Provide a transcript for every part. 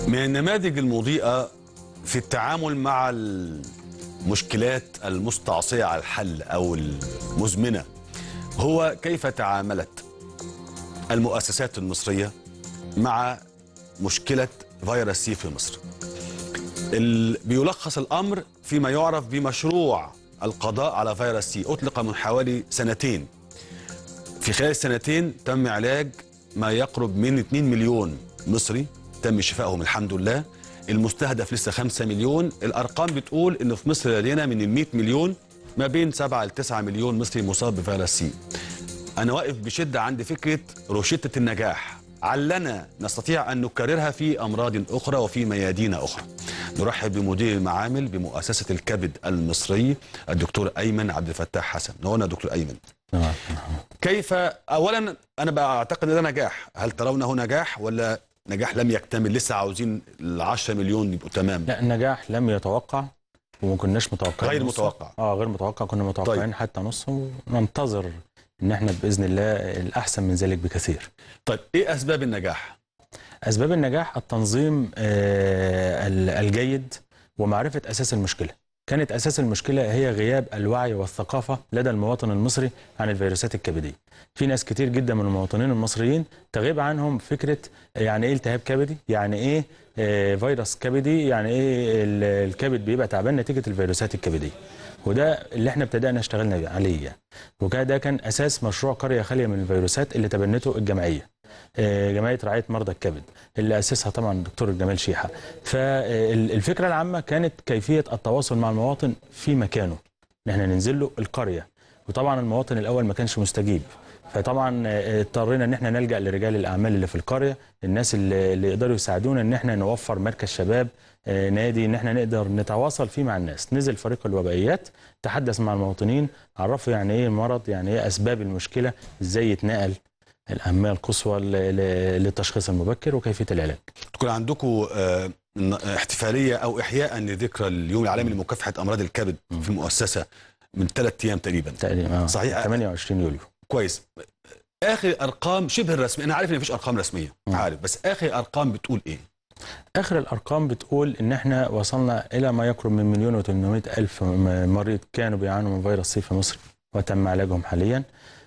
من النماذج المضيئة في التعامل مع المشكلات المستعصية على الحل أو المزمنة هو كيف تعاملت المؤسسات المصرية مع مشكلة فيروس سي في مصر ال- بيلخص الأمر فيما يعرف بمشروع القضاء على فيروس سي أطلق من حوالي سنتين في خلال السنتين تم علاج ما يقرب من 2 مليون مصري تم شفائهم الحمد لله المستهدف لسه 5 مليون الارقام بتقول انه في مصر لدينا من ال 100 مليون ما بين 7 ل 9 مليون مصري مصاب بفيروس سي انا واقف بشده عند فكره روشته النجاح علنا نستطيع ان نكررها في امراض اخرى وفي ميادين اخرى نرحب بمدير المعامل بمؤسسه الكبد المصري الدكتور ايمن عبد الفتاح حسن نورنا دكتور ايمن نعم. كيف اولا انا بعتقد ان ده نجاح هل ترونه نجاح ولا نجاح لم يكتمل لسه عاوزين ال 10 مليون يبقوا تمام لا النجاح لم يتوقع وما كناش متوقعين غير نصه. متوقع. اه غير متوقع كنا متوقعين طيب. حتى نصه وننتظر ان احنا باذن الله الاحسن من ذلك بكثير طيب ايه اسباب النجاح اسباب النجاح التنظيم آه، ال- الجيد ومعرفه اساس المشكله كانت اساس المشكله هي غياب الوعي والثقافه لدى المواطن المصري عن الفيروسات الكبديه في ناس كتير جدا من المواطنين المصريين تغيب عنهم فكره يعني ايه التهاب كبدي يعني ايه آه، فيروس كبدي يعني ايه ال- الكبد بيبقى تعبان نتيجه الفيروسات الكبديه وده اللي احنا ابتدأنا اشتغلنا عليه يعني. وكان ده كان اساس مشروع قريه خاليه من الفيروسات اللي تبنته الجمعيه آه، جمعيه رعايه مرضى الكبد اللي اسسها طبعا الدكتور جمال شيحه فالفكره العامه كانت كيفيه التواصل مع المواطن في مكانه ان احنا ننزل له القريه وطبعا المواطن الاول ما كانش مستجيب فطبعا آه، اضطرينا ان احنا نلجا لرجال الاعمال اللي في القريه الناس اللي, اللي يقدروا يساعدونا ان احنا نوفر مركز شباب آه، نادي ان احنا نقدر نتواصل فيه مع الناس نزل فريق الوبائيات تحدث مع المواطنين عرفوا يعني ايه المرض يعني ايه اسباب المشكله ازاي يتنقل الاهميه القصوى ل- ل- للتشخيص المبكر وكيفيه العلاج تكون عندكم آه، ن- احتفاليه او احياء لذكرى اليوم العالمي لمكافحه امراض الكبد في المؤسسه من ثلاث ايام تقريبا تقريبا آه، صحيح. 28 يوليو كويس اخر ارقام شبه الرسميه انا عارف ان مفيش ارقام رسميه مم. عارف بس اخر ارقام بتقول ايه اخر الارقام بتقول ان احنا وصلنا الى ما يقرب من مليون و800 الف م- مريض كانوا بيعانوا من فيروس سي في مصر وتم علاجهم حاليا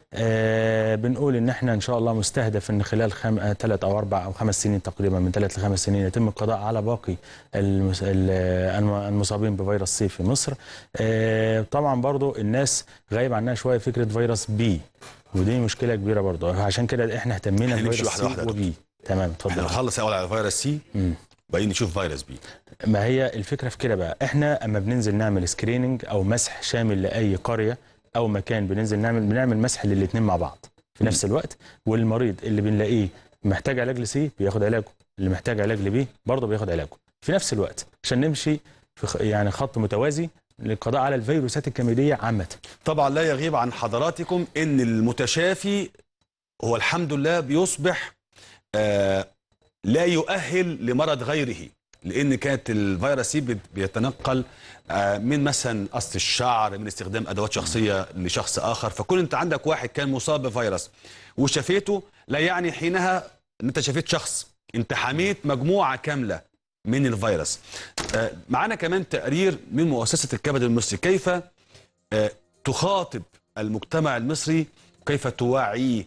آه بنقول ان احنا ان شاء الله مستهدف ان خلال خم... آه ثلاث او اربع او خمس سنين تقريبا من ثلاث لخمس سنين يتم القضاء على باقي المس... ال- الم- المصابين بفيروس سي في مصر آه طبعا برضو الناس غايب عنها شويه فكره فيروس بي ودي مشكله كبيره برضو عشان كده احنا اهتمينا إحنا نمشي بفيروس واحدة سي واحدة يا وبي تمام احنا اتفضل نخلص اول على فيروس سي مم. وبعدين نشوف فيروس بي ما هي الفكره في كده بقى احنا اما بننزل نعمل سكريننج او مسح شامل لاي قريه او مكان بننزل نعمل بنعمل مسح للاثنين مع بعض في نفس الوقت والمريض اللي بنلاقيه محتاج علاج لسي بياخد علاجه اللي محتاج علاج لبي برضه بياخد علاجه في نفس الوقت عشان نمشي في خ- يعني خط متوازي للقضاء على الفيروسات الكبديه عامه طبعا لا يغيب عن حضراتكم ان المتشافي هو الحمد لله بيصبح آه لا يؤهل لمرض غيره لان كانت الفيروس سي بت- بيتنقل آه من مثلا قص الشعر من استخدام ادوات شخصيه لشخص اخر فكون انت عندك واحد كان مصاب بفيروس وشفيته لا يعني حينها ان انت شفيت شخص انت حميت مجموعه كامله من الفيروس آه معانا كمان تقرير من مؤسسه الكبد المصري كيف آه، تخاطب المجتمع المصري كيف توعيه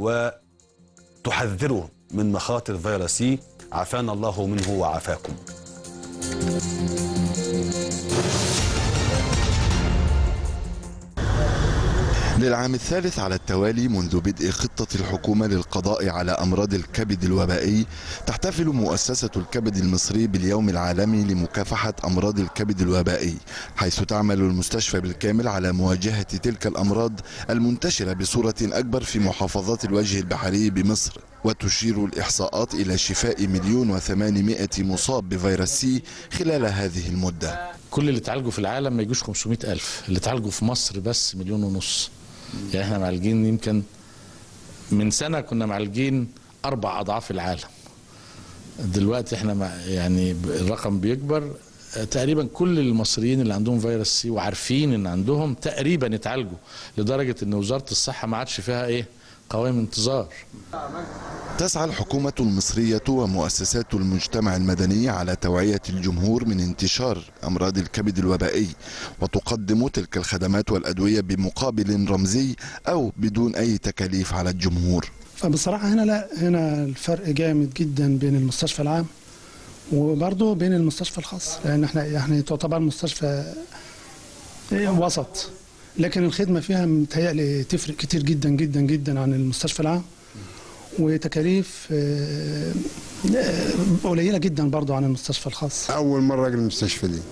وتحذره من مخاطر فيروس سي عافانا الله منه وعافاكم للعام الثالث على التوالي منذ بدء خطة الحكومة للقضاء على أمراض الكبد الوبائي تحتفل مؤسسة الكبد المصري باليوم العالمي لمكافحة أمراض الكبد الوبائي حيث تعمل المستشفى بالكامل على مواجهة تلك الأمراض المنتشرة بصورة أكبر في محافظات الوجه البحري بمصر وتشير الإحصاءات إلى شفاء مليون وثمانمائة مصاب بفيروس سي خلال هذه المدة كل اللي اتعالجوا في العالم ما يجوش 500 ألف اللي اتعالجوا في مصر بس مليون ونص يعني احنا معالجين يمكن من سنة كنا معالجين أربع أضعاف العالم دلوقتي احنا مع يعني ب- الرقم بيكبر آه، تقريبا كل المصريين اللي عندهم فيروس سي وعارفين ان عندهم تقريبا اتعالجوا لدرجة ان وزارة الصحة ما عادش فيها ايه قوائم انتظار تسعى الحكومة المصرية ومؤسسات المجتمع المدني على توعية الجمهور من انتشار أمراض الكبد الوبائي وتقدم تلك الخدمات والأدوية بمقابل رمزي أو بدون أي تكاليف على الجمهور فبصراحة هنا لا هنا الفرق جامد جدا بين المستشفى العام وبرضه بين المستشفى الخاص لأن احنا يعني تعتبر مستشفى وسط لكن الخدمة فيها متهيألي تفرق كتير جدا جدا جدا عن المستشفى العام وتكاليف آه، آه، قليلة جدا برضه عن المستشفى الخاص اول مره اجي المستشفى دي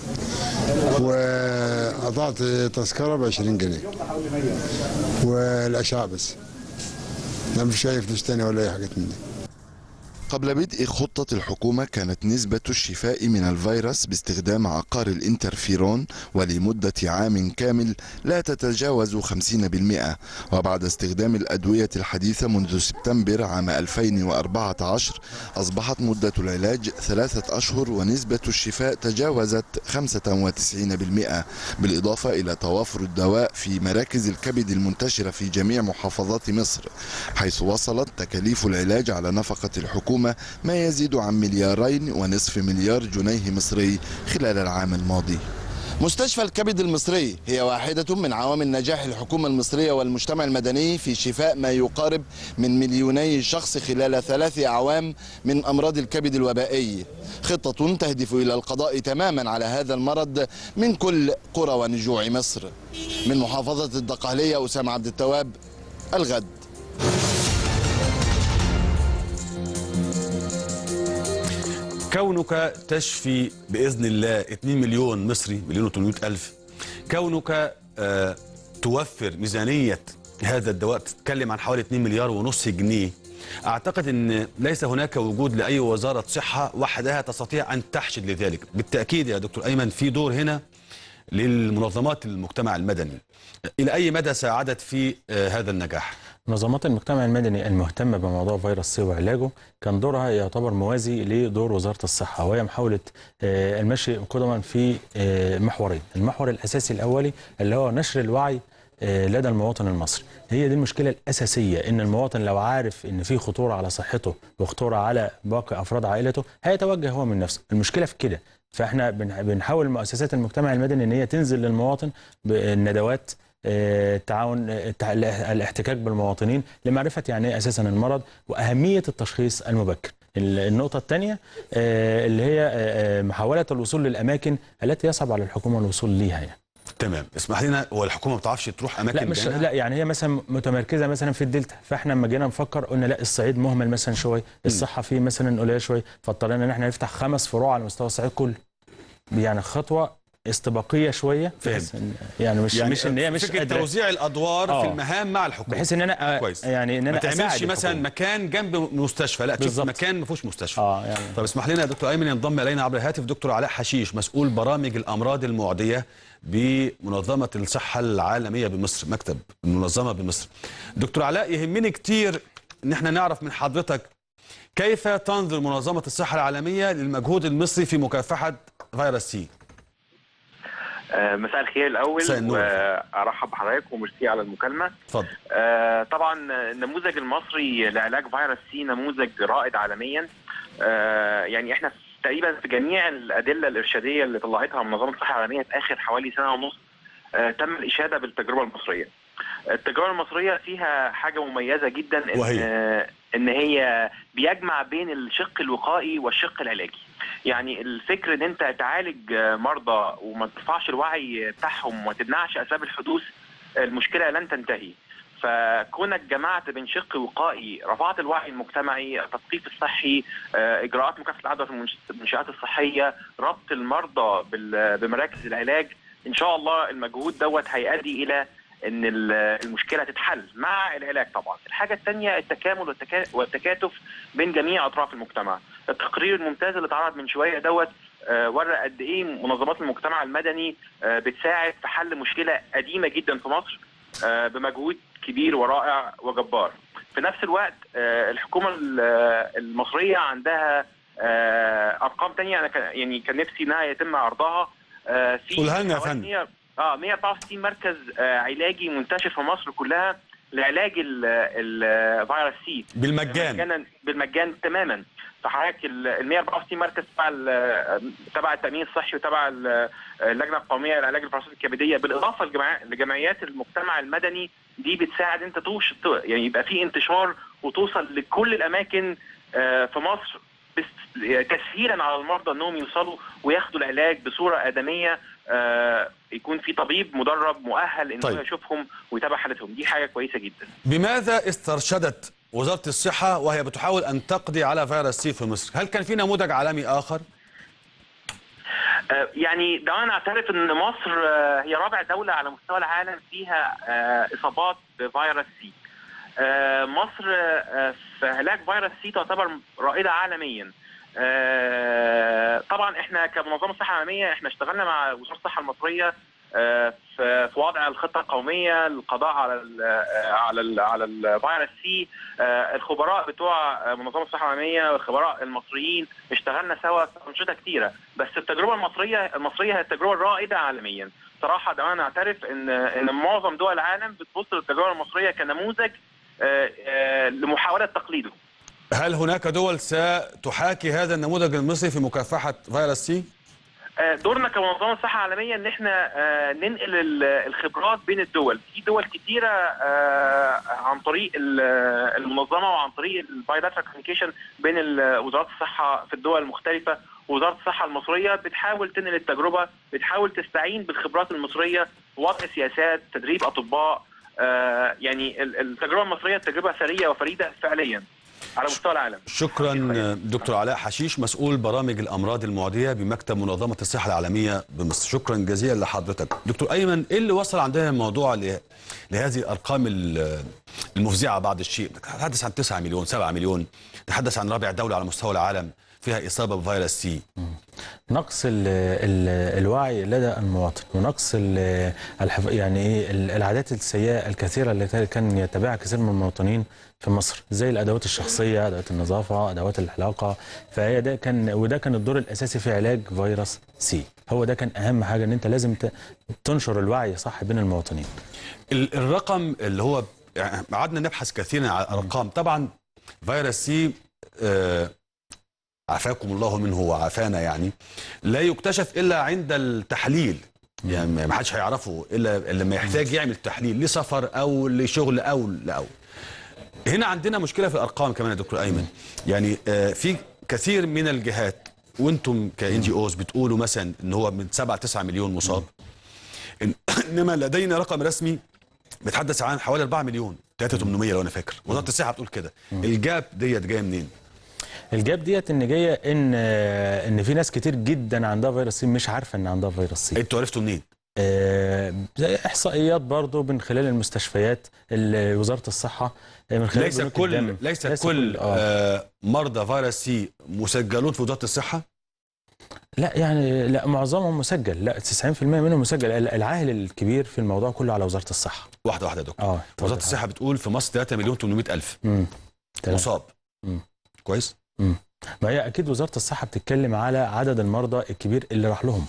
وقطعت تذكره ب 20 جنيه والاشعه بس لا مفيش اي فلوس تانية ولا اي حاجات من دي قبل بدء خطة الحكومة كانت نسبة الشفاء من الفيروس باستخدام عقار الانترفيرون ولمدة عام كامل لا تتجاوز 50% وبعد استخدام الأدوية الحديثة منذ سبتمبر عام 2014 أصبحت مدة العلاج ثلاثة أشهر ونسبة الشفاء تجاوزت 95% بالإضافة إلى توافر الدواء في مراكز الكبد المنتشرة في جميع محافظات مصر حيث وصلت تكاليف العلاج على نفقة الحكومة ما يزيد عن مليارين ونصف مليار جنيه مصري خلال العام الماضي مستشفى الكبد المصري هي واحدة من عوامل نجاح الحكومة المصرية والمجتمع المدني في شفاء ما يقارب من مليوني شخص خلال ثلاث أعوام من أمراض الكبد الوبائي خطة تهدف إلى القضاء تماما على هذا المرض من كل قرى ونجوع مصر من محافظة الدقهلية أسامة عبد التواب الغد كونك تشفي باذن الله 2 مليون مصري مليون و800 الف كونك آه توفر ميزانيه هذا الدواء بتتكلم عن حوالي 2 مليار ونص جنيه اعتقد ان ليس هناك وجود لاي وزاره صحه وحدها تستطيع ان تحشد لذلك بالتاكيد يا دكتور ايمن في دور هنا للمنظمات المجتمع المدني الى اي مدى ساعدت في آه هذا النجاح منظمات المجتمع المدني المهتمة بموضوع فيروس سي وعلاجه كان دورها يعتبر موازي لدور وزارة الصحة وهي محاولة آه، المشي قدما في آه، محورين المحور الأساسي الأولي اللي هو نشر الوعي آه، لدى المواطن المصري هي دي المشكلة الأساسية إن المواطن لو عارف إن في خطورة على صحته وخطورة على باقي أفراد عائلته هيتوجه هو من نفسه المشكلة في كده فاحنا بن- بنحاول مؤسسات المجتمع المدني ان هي تنزل للمواطن بالندوات آه، التعاون آه، التع- الاحتكاك بالمواطنين لمعرفه يعني ايه اساسا المرض واهميه التشخيص المبكر. ال- النقطه الثانيه اللي هي آه، آه، محاوله الوصول للاماكن التي يصعب على الحكومه الوصول ليها يعني. تمام اسمح لنا هو الحكومه ما بتعرفش تروح اماكن لا مش بعينها؟ لا يعني هي مثلا متمركزه مثلا في الدلتا فاحنا لما جينا نفكر قلنا لا الصعيد مهمل مثلا شويه الصحه فيه مثلا قليله شويه فاضطرينا ان احنا نفتح خمس فروع على مستوى الصعيد كله يعني خطوه استباقيه شويه فهمت. بحيث إن- يعني مش يعني مش ان هي مش فكره قادره توزيع الادوار في آه. المهام مع الحكومه بحيث ان انا آه، كويس. يعني ان ما انا تعملش أساعد مثلا الحكومة. مكان جنب مستشفى لا تشوف بالظبط. مكان ما فيهوش مستشفى اه يعني طب اسمح لنا يا دكتور ايمن ينضم الينا عبر الهاتف دكتور علاء حشيش مسؤول برامج الامراض المعديه بمنظمه الصحه العالميه بمصر مكتب المنظمه بمصر دكتور علاء يهمني كتير ان احنا نعرف من حضرتك كيف تنظر منظمه الصحه العالميه للمجهود المصري في مكافحه فيروس سي آه، مساء الخير الاول مساء النور. وارحب بحضرتك وميرسي على المكالمه اتفضل آه، طبعا النموذج المصري لعلاج فيروس سي نموذج رائد عالميا آه، يعني احنا تقريبا في جميع الادله الارشاديه اللي طلعتها منظمه الصحه العالميه في اخر حوالي سنه ونص آه، تم الاشاده بالتجربه المصريه. التجربه المصريه فيها حاجه مميزه جدا ان وهي؟ آه، ان هي بيجمع بين الشق الوقائي والشق العلاجي. يعني الفكر ان انت تعالج آه، مرضى وما ترفعش الوعي بتاعهم وما تمنعش اسباب الحدوث المشكله لن تنتهي. فكونك جمعت بين شق وقائي رفعت الوعي المجتمعي التثقيف الصحي آه، اجراءات مكافحه العدوى في المنش- المنشات الصحيه ربط المرضى بال- بمراكز العلاج ان شاء الله المجهود دوت هيؤدي الى ان ال- المشكله تتحل مع العلاج طبعا الحاجه الثانيه التكامل والتكا- والتكاتف بين جميع اطراف المجتمع التقرير الممتاز اللي اتعرض من شويه دوت آه، ورى قد ايه منظمات المجتمع المدني آه، بتساعد في حل مشكله قديمه جدا في مصر آه، بمجهود كبير ورائع وجبار في نفس الوقت آه، الحكومه ال- آه، المصريه عندها آه، ارقام تانية انا كان- يعني كان نفسي انها يتم عرضها آه، في قولها لنا يا حوالي فندم. 100 اه 164 مركز آه، علاجي منتشر في مصر كلها لعلاج ال- الفيروس سي بالمجان مجانا بالمجان تماما فحضرتك ال ال 164 مركز تبع ال- تبع التامين الصحي وتبع ال- اللجنه القوميه لعلاج الفيروسات الكبديه بالاضافه لجمع- لجمعيات المجتمع المدني دي بتساعد انت توش يعني يبقى في انتشار وتوصل لكل الاماكن آه، في مصر بس- تسهيلا على المرضى انهم يوصلوا وياخدوا العلاج بصوره ادميه آه، يكون في طبيب مدرب مؤهل انه طيب. طيب. يشوفهم ويتابع حالتهم دي حاجه كويسه جدا بماذا استرشدت وزارة الصحة وهي بتحاول أن تقضي على فيروس سي في مصر هل كان في نموذج عالمي آخر؟ آه، يعني دعونا نعترف ان مصر آه، هي رابع دوله على مستوى العالم فيها آه، اصابات بفيروس سي. آه، مصر آه، في علاج فيروس سي تعتبر رائده عالميا. آه، طبعا احنا كمنظمه الصحه العالميه احنا اشتغلنا مع وزاره الصحه المصريه آه، في في وضع الخطه القوميه للقضاء على ال على ال على الفيروس سي آه، الخبراء بتوع آه، منظمه الصحه العالميه والخبراء المصريين اشتغلنا سوا في انشطه كتيره بس التجربه المصريه المصريه هي التجربه الرائده عالميا صراحه دعونا نعترف ان ان معظم دول العالم بتبص للتجربه المصريه كنموذج آه، آه، لمحاوله تقليده هل هناك دول ستحاكي هذا النموذج المصري في مكافحة فيروس سي؟ آه، دورنا كمنظمه صحه عالميه ان احنا آه، ننقل ال- الخبرات بين الدول في دول كتيره آه، عن طريق ال- المنظمه وعن طريق البايلاترال كوميونيكيشن بين ال- وزارات الصحه في الدول المختلفه ووزاره الصحه المصريه بتحاول تنقل التجربه بتحاول تستعين بالخبرات المصريه وضع سياسات تدريب اطباء آه، يعني ال- التجربه المصريه تجربه ثريه وفريده فعليا على مستوى العالم شكرا دكتور علاء حشيش مسؤول برامج الأمراض المعدية بمكتب منظمة الصحة العالمية بمصر شكرا جزيلا لحضرتك دكتور أيمن إيه اللي وصل عندنا الموضوع ل- لهذه الأرقام ال- المفزعة بعض الشيء تحدث عن 9 مليون 7 مليون تحدث عن رابع دولة على مستوى العالم فيها إصابة بفيروس سي نقص ال ال الوعي لدى المواطن ونقص ال الحف... يعني ايه ال- العادات السيئه الكثيره التي كان يتبعها كثير من المواطنين في مصر زي الادوات الشخصيه ادوات النظافه ادوات الحلاقه فهي ده كان وده كان الدور الاساسي في علاج فيروس سي هو ده كان اهم حاجه ان انت لازم ت- تنشر الوعي صح بين المواطنين ال- الرقم اللي هو يعني قعدنا نبحث كثيرا على الارقام طبعا فيروس سي آه، عافاكم الله منه وعافانا يعني لا يكتشف الا عند التحليل يعني ما حدش هيعرفه الا لما يحتاج يعمل تحليل لسفر او لشغل او لاو هنا عندنا مشكله في الارقام كمان يا دكتور ايمن يعني آه، في كثير من الجهات وانتم كان جي اوز بتقولوا مثلا ان هو من 7 9 مليون مصاب إن- انما لدينا رقم رسمي بيتحدث عن حوالي 4 مليون 3800 لو انا فاكر وزاره الصحه بتقول كده الجاب ديت جايه منين الجاب ديت ان جايه ان ان في ناس كتير جدا عندها فيروس سي مش عارفه ان عندها فيروس سي انتوا عرفتوا منين آه، زي احصائيات برضو من خلال المستشفيات ال- وزاره الصحه آه، من خلال ليس بنوك كل الدم. ليس, كل آه. آه مرضى فيروس سي مسجلون في وزاره الصحه لا يعني لا معظمهم مسجل لا 90% منهم مسجل ال- العاهل الكبير في الموضوع كله على وزاره الصحه واحده واحده يا دكتور اه وزاره الصحه بتقول في مصر 3 مليون 800 الف امم تمام. مصاب مم. كويس ما هي اكيد وزاره الصحه بتتكلم على عدد المرضى الكبير اللي راح لهم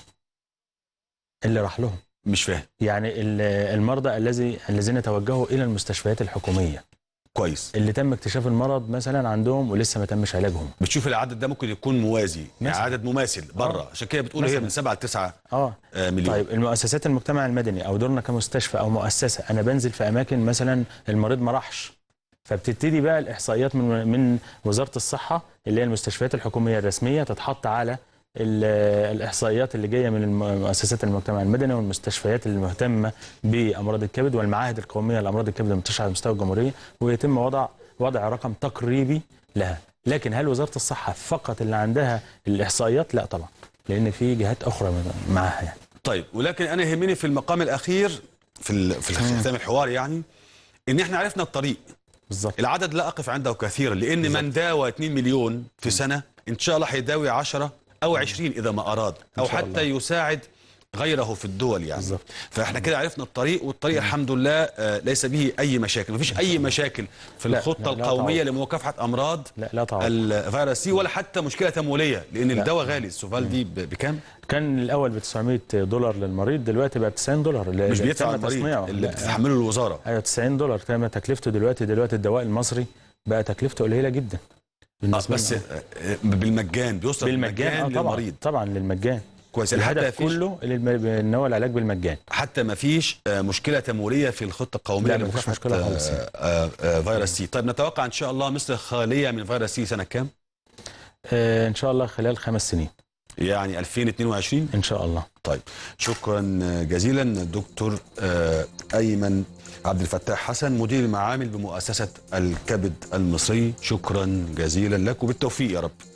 اللي راح لهم مش فاهم يعني ال- المرضى الذي الذين توجهوا الى المستشفيات الحكوميه كويس اللي تم اكتشاف المرض مثلا عندهم ولسه ما تمش علاجهم بتشوف العدد ده ممكن يكون موازي يعني مثلا. عدد مماثل بره آه. عشان كده بتقول هي مثلا. من 7 ل 9 اه مليون طيب المؤسسات المجتمع المدني او دورنا كمستشفى او مؤسسه انا بنزل في اماكن مثلا المريض ما راحش فبتبتدي بقى الاحصائيات من من وزاره الصحه اللي هي المستشفيات الحكوميه الرسميه تتحط على ال- الاحصائيات اللي جايه من الم- مؤسسات المجتمع المدني والمستشفيات المهتمه بامراض الكبد والمعاهد القوميه لامراض الكبد المنتشره على مستوى الجمهوريه ويتم وضع وضع رقم تقريبي لها لكن هل وزاره الصحه فقط اللي عندها الاحصائيات لا طبعا لان في جهات اخرى معاها يعني طيب ولكن انا يهمني في المقام الاخير في ال... في ختام الحوار يعني ان احنا عرفنا الطريق بالظبط العدد لا اقف عنده كثيرا لان من داوى 2 مليون في سنه ان شاء الله هيداوي 10 او 20 اذا ما اراد او إن شاء حتى الله. يساعد غيره في الدول يعني بالظبط. فاحنا كده عرفنا الطريق والطريق الحمد لله آه، ليس به اي مشاكل مفيش اي مشاكل في لا، الخطه لا، لا القوميه تعوض. لمكافحه امراض لا لا تعوض الفيروس سي ولا حتى مشكله تمويليه لان الدواء غالي السوفال دي ب- بكام كان الاول ب 900 دولار للمريض دلوقتي بقى ب 90 دولار اللي- مش اللي بيدفع تم المريض تصنيعه. اللي لا، بتتحمله الوزاره ايوه 90 دولار تم تكلفته دلوقتي دلوقتي الدواء المصري بقى تكلفته قليله جدا آه، بالنسبه بس لنا. آه، آه، بالمجان بيوصل بالمجان آه طبعا للمريض طبعا للمجان كويس يعني حتى الهدف فيش كله للم- ان هو العلاج بالمجان حتى ما فيش آه، مشكله تمويليه في الخطه القوميه لا، ما فيش لمكافحه مشكلة خالص. آه، آه، آه، فيروس سي طيب نتوقع ان شاء الله مصر خاليه من فيروس سي سنه كام آه ان شاء الله خلال خمس سنين يعني 2022 ان شاء الله طيب شكرا جزيلا الدكتور آه، ايمن عبد الفتاح حسن مدير المعامل بمؤسسه الكبد المصري شكرا جزيلا لك وبالتوفيق يا رب